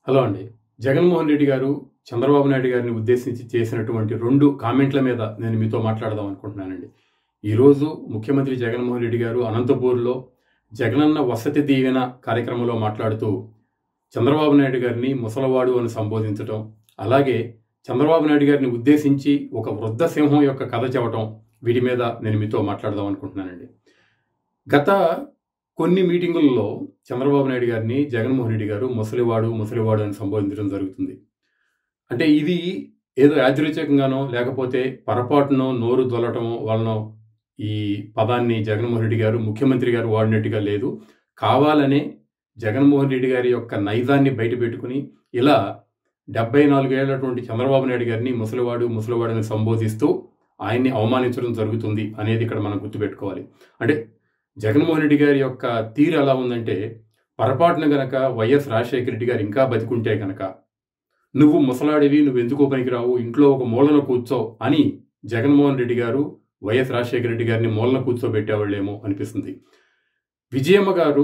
hello అండి జగన్మోహన్ రెడ్డి గారు చంద్రబాబు నాయుడు గారిని ఉద్దేశించి చేసినటువంటి రెండు కామెంట్ల మీద నేను మీతో మాట్లాడదాం అనుకుంటున్నానండి ఈరోజు ముఖ్యమంత్రి జగన్మోహన్ రెడ్డి గారు అనంతపూర్లో జగనన్న వసతి దీవెన కార్యక్రమంలో మాట్లాడుతూ చంద్రబాబు నాయుడు గారిని ముసలవాడు అని సంబోధించటం అలాగే చంద్రబాబు నాయుడు గారిని ఉద్దేశించి ఒక వృద్ధ సింహం యొక్క కథ చెప్పటం వీటి మీద నేను మీతో మాట్లాడదాం అనుకుంటున్నానండి గత కొన్ని మీటింగుల్లో చంద్రబాబు నాయుడు గారిని జగన్మోహన్ రెడ్డి గారు ముసలివాడు ముసలివాడు అని సంబోధించడం జరుగుతుంది అంటే ఇది ఏదో యాదృచ్ఛికంగానో లేకపోతే పొరపాటునో నోరు దొలటమో వలన ఈ పదాన్ని జగన్మోహన్ రెడ్డి గారు ముఖ్యమంత్రి గారు వాడినట్టుగా లేదు కావాలనే జగన్మోహన్ రెడ్డి గారి యొక్క నైజాన్ని బయటపెట్టుకుని ఇలా డెబ్బై నాలుగేళ్లటువంటి చంద్రబాబు నాయుడు గారిని ముసలివాడు ముసలివాడని సంబోధిస్తూ ఆయన్ని అవమానించడం జరుగుతుంది అనేది ఇక్కడ మనం గుర్తుపెట్టుకోవాలి అంటే జగన్మోహన్ రెడ్డి గారి యొక్క తీరు ఎలా ఉందంటే పొరపాటున గనక వైఎస్ రాజశేఖర రెడ్డి గారు ఇంకా బతికుంటే గనక నువ్వు ముసలాడివి నువ్వు ఎందుకు పనికిరావు ఇంట్లో ఒక మూలన కూర్చో అని జగన్మోహన్ రెడ్డి గారు వైఎస్ రాజశేఖర రెడ్డి గారిని మూలన కూర్చోబెట్టేవాళ్ళేమో అనిపిస్తుంది విజయమ్మ గారు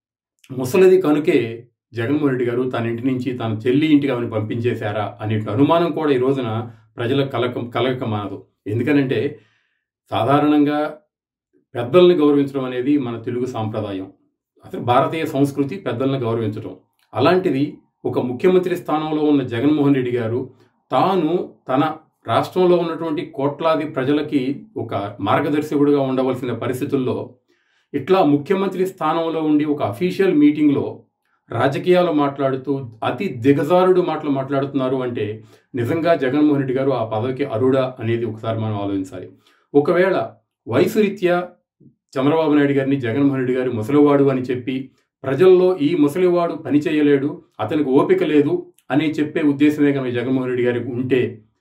ముసలిది కనుకే జగన్మోహన్ రెడ్డి గారు తన ఇంటి నుంచి తన చెల్లి ఇంటికి ఆమెను పంపించేశారా అనే అనుమానం కూడా ఈ రోజున ప్రజలకు కలక కలగక మానదు ఎందుకనంటే సాధారణంగా పెద్దల్ని గౌరవించడం అనేది మన తెలుగు సాంప్రదాయం అసలు భారతీయ సంస్కృతి పెద్దల్ని గౌరవించడం అలాంటిది ఒక ముఖ్యమంత్రి స్థానంలో ఉన్న జగన్మోహన్ రెడ్డి గారు తాను తన రాష్ట్రంలో ఉన్నటువంటి కోట్లాది ప్రజలకి ఒక మార్గదర్శకుడిగా ఉండవలసిన పరిస్థితుల్లో ఇట్లా ముఖ్యమంత్రి స్థానంలో ఉండి ఒక అఫీషియల్ మీటింగ్లో రాజకీయాలు మాట్లాడుతూ అతి దిగజారుడు మాటలు మాట్లాడుతున్నారు అంటే నిజంగా జగన్మోహన్ రెడ్డి గారు ఆ పదవికి అరుడా అనేది ఒకసారి మనం ఆలోచించాలి ఒకవేళ వయసు రీత్యా చంద్రబాబు నాయుడు గారిని జగన్మోహన్ రెడ్డి గారు ముసలివాడు అని చెప్పి ప్రజల్లో ఈ ముసలివాడు పని చేయలేడు అతనికి ఓపిక లేదు అని చెప్పే ఉద్దేశమే కనుక జగన్మోహన్ రెడ్డి గారికి ఉంటే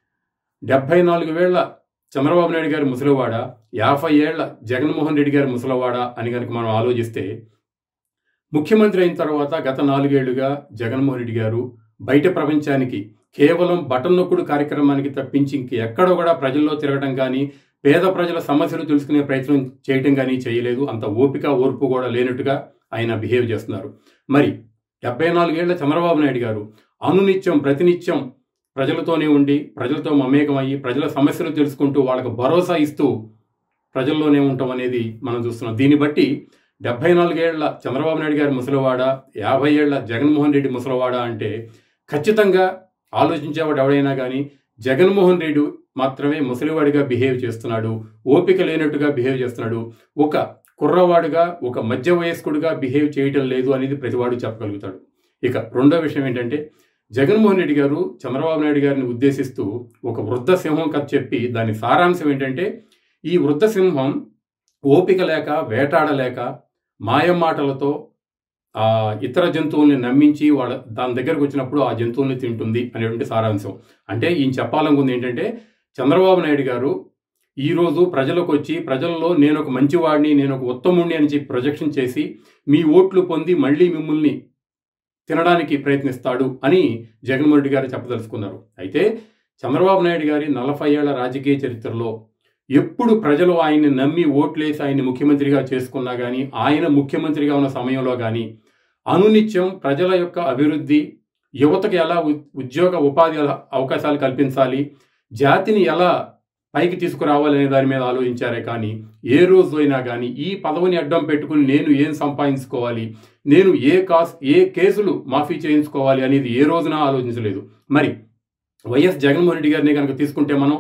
డెబ్బై నాలుగు వేళ్ల చంద్రబాబు నాయుడు గారి ముసలివాడ యాభై ఏళ్ల జగన్మోహన్ రెడ్డి గారి ముసలివాడ అని కనుక మనం ఆలోచిస్తే ముఖ్యమంత్రి అయిన తర్వాత గత నాలుగేళ్లుగా జగన్మోహన్ రెడ్డి గారు బయట ప్రపంచానికి కేవలం బటన్ నొక్కుడు కార్యక్రమానికి తప్పించి ఇంక ఎక్కడ కూడా ప్రజల్లో తిరగడం కానీ పేద ప్రజల సమస్యలు తెలుసుకునే ప్రయత్నం చేయటం కానీ చేయలేదు అంత ఓపిక ఓర్పు కూడా లేనట్టుగా ఆయన బిహేవ్ చేస్తున్నారు మరి డెబ్బై నాలుగేళ్ల చంద్రబాబు నాయుడు గారు అనునిత్యం ప్రతినిత్యం ప్రజలతోనే ఉండి ప్రజలతో మమేకమయ్యి ప్రజల సమస్యలు తెలుసుకుంటూ వాళ్ళకు భరోసా ఇస్తూ ప్రజల్లోనే ఉండటం అనేది మనం చూస్తున్నాం దీన్ని బట్టి డెబ్బై నాలుగేళ్ల చంద్రబాబు నాయుడు గారి ముసలివాడ యాభై ఏళ్ల జగన్మోహన్ రెడ్డి ముసలివాడ అంటే ఖచ్చితంగా ఆలోచించేవాడు ఎవడైనా కానీ జగన్మోహన్ రెడ్డి మాత్రమే ముసలివాడిగా బిహేవ్ చేస్తున్నాడు ఓపిక లేనట్టుగా బిహేవ్ చేస్తున్నాడు ఒక కుర్రవాడుగా ఒక మధ్య వయస్కుడిగా బిహేవ్ చేయటం లేదు అనేది ప్రతివాడు చెప్పగలుగుతాడు ఇక రెండో విషయం ఏంటంటే జగన్మోహన్ రెడ్డి గారు చంద్రబాబు నాయుడు గారిని ఉద్దేశిస్తూ ఒక వృద్ధ సింహం కథ చెప్పి దాని సారాంశం ఏంటంటే ఈ వృద్ధ సింహం ఓపిక లేక వేటాడలేక మాయమాటలతో ఆ ఇతర జంతువుల్ని నమ్మించి వాళ్ళ దాని దగ్గరకు వచ్చినప్పుడు ఆ జంతువుల్ని తింటుంది అనేటువంటి సారాంశం అంటే ఈయన చెప్పాలనుకుంది ఏంటంటే చంద్రబాబు నాయుడు గారు ఈరోజు ప్రజలకు వచ్చి ప్రజల్లో నేను ఒక మంచివాడిని నేను ఒక ఉత్తముడిని అని చెప్పి ప్రొజెక్షన్ చేసి మీ ఓట్లు పొంది మళ్ళీ మిమ్మల్ని తినడానికి ప్రయత్నిస్తాడు అని జగన్మోహన్ రెడ్డి గారు చెప్పదలుచుకున్నారు అయితే చంద్రబాబు నాయుడు గారి నలభై ఏళ్ల రాజకీయ చరిత్రలో ఎప్పుడు ప్రజలు ఆయన్ని నమ్మి ఓట్లేసి ఆయన్ని ముఖ్యమంత్రిగా చేసుకున్నా కానీ ఆయన ముఖ్యమంత్రిగా ఉన్న సమయంలో కానీ అనునిత్యం ప్రజల యొక్క అభివృద్ధి యువతకు ఎలా ఉద్యోగ ఉపాధి అవకాశాలు కల్పించాలి జాతిని ఎలా పైకి తీసుకురావాలనే దాని మీద ఆలోచించారే కానీ ఏ రోజు అయినా కానీ ఈ పదవిని అడ్డం పెట్టుకుని నేను ఏం సంపాదించుకోవాలి నేను ఏ కాస్ ఏ కేసులు మాఫీ చేయించుకోవాలి అనేది ఏ రోజున ఆలోచించలేదు మరి వైఎస్ జగన్మోహన్ రెడ్డి గారిని కనుక తీసుకుంటే మనం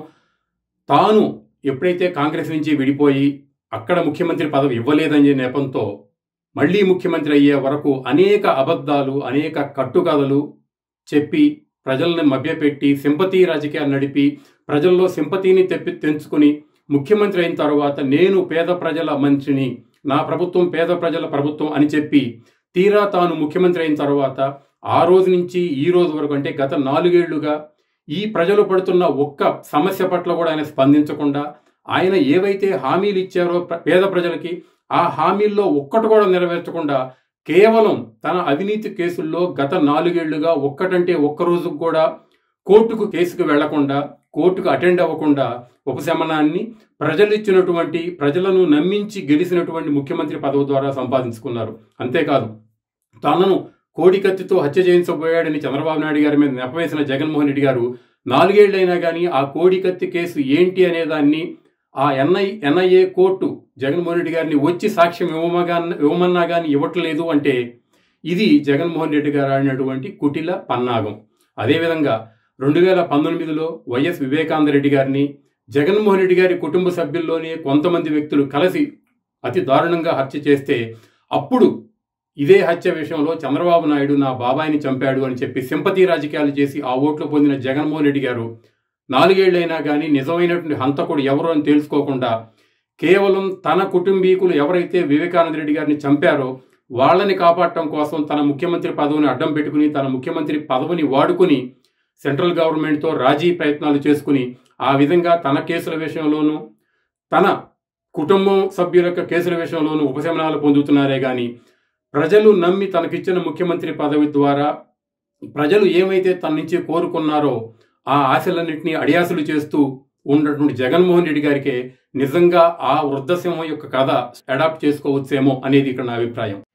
తాను ఎప్పుడైతే కాంగ్రెస్ నుంచి విడిపోయి అక్కడ ముఖ్యమంత్రి పదవి ఇవ్వలేదని నెపంతో మళ్ళీ ముఖ్యమంత్రి అయ్యే వరకు అనేక అబద్ధాలు అనేక కట్టుకథలు చెప్పి ప్రజల్ని మభ్యపెట్టి సింపతి రాజకీయాలు నడిపి ప్రజల్లో సింపతిని తెప్పి తెంచుకుని ముఖ్యమంత్రి అయిన తర్వాత నేను పేద ప్రజల మంత్రిని నా ప్రభుత్వం పేద ప్రజల ప్రభుత్వం అని చెప్పి తీరా తాను ముఖ్యమంత్రి అయిన తర్వాత ఆ రోజు నుంచి ఈ రోజు వరకు అంటే గత నాలుగేళ్లుగా ఈ ప్రజలు పడుతున్న ఒక్క సమస్య పట్ల కూడా ఆయన స్పందించకుండా ఆయన ఏవైతే హామీలు ఇచ్చారో పేద ప్రజలకి ఆ హామీల్లో ఒక్కటి కూడా నెరవేర్చకుండా కేవలం తన అవినీతి కేసుల్లో గత నాలుగేళ్లుగా ఒక్కటంటే ఒక్క రోజుకు కూడా కోర్టుకు కేసుకు వెళ్లకుండా కోర్టుకు అటెండ్ అవ్వకుండా ఉపశమనాన్ని ప్రజలు ఇచ్చినటువంటి ప్రజలను నమ్మించి గెలిచినటువంటి ముఖ్యమంత్రి పదవి ద్వారా సంపాదించుకున్నారు అంతేకాదు తనను కోడి కత్తితో హత్య చేయించబోయాడని చంద్రబాబు నాయుడు గారి మీద నెపవేసిన జగన్మోహన్ రెడ్డి గారు నాలుగేళ్లైనా కానీ ఆ కోడి కత్తి కేసు ఏంటి అనే దాన్ని ఆ NI NIA court Jaganmohan Reddy గారిని వచ్చి సాక్ష్యం ఇవ్వమగా ఇవ్వమన్నా కానీ ఇవ్వట్లేదు అంటే ఇది జగన్మోహన్ రెడ్డి గారు ఆడినటువంటి కుటిల పన్నాగం అదేవిధంగా రెండు వేల పంతొమ్మిదిలో వైఎస్ వివేకానంద రెడ్డి గారిని జగన్మోహన్ రెడ్డి గారి కుటుంబ సభ్యుల్లోనే కొంతమంది వ్యక్తులు కలిసి అతి దారుణంగా హత్య చేస్తే అప్పుడు ఇదే హత్య విషయంలో చంద్రబాబు నాయుడు నా బాబాయిని చంపాడు అని చెప్పి సింపతి రాజకీయాలు చేసి ఆ ఓట్లు పొందిన జగన్మోహన్ రెడ్డి గారు నాలుగేళ్లైనా కానీ నిజమైనటువంటి హంతకుడు ఎవరు అని తెలుసుకోకుండా కేవలం తన కుటుంబీకులు ఎవరైతే వివేకానంద రెడ్డి గారిని చంపారో వాళ్ళని కాపాడటం కోసం తన ముఖ్యమంత్రి పదవిని అడ్డం పెట్టుకుని తన ముఖ్యమంత్రి పదవిని వాడుకుని సెంట్రల్ గవర్నమెంట్తో రాజీ ప్రయత్నాలు చేసుకుని ఆ విధంగా తన కేసుల విషయంలోనూ తన కుటుంబం సభ్యుల యొక్క కేసుల విషయంలోనూ ఉపశమనాలు పొందుతున్నారే కానీ ప్రజలు నమ్మి తనకిచ్చిన ముఖ్యమంత్రి పదవి ద్వారా ప్రజలు ఏమైతే తన నుంచి కోరుకున్నారో ఆ ఆశలన్నింటినీ అడియాసలు చేస్తూ ఉన్నటువంటి జగన్మోహన్ రెడ్డి గారికి నిజంగా ఆ వృద్ధసింహం యొక్క కథ అడాప్ట్ చేసుకోవచ్చేమో అనేది ఇక్కడ నా అభిప్రాయం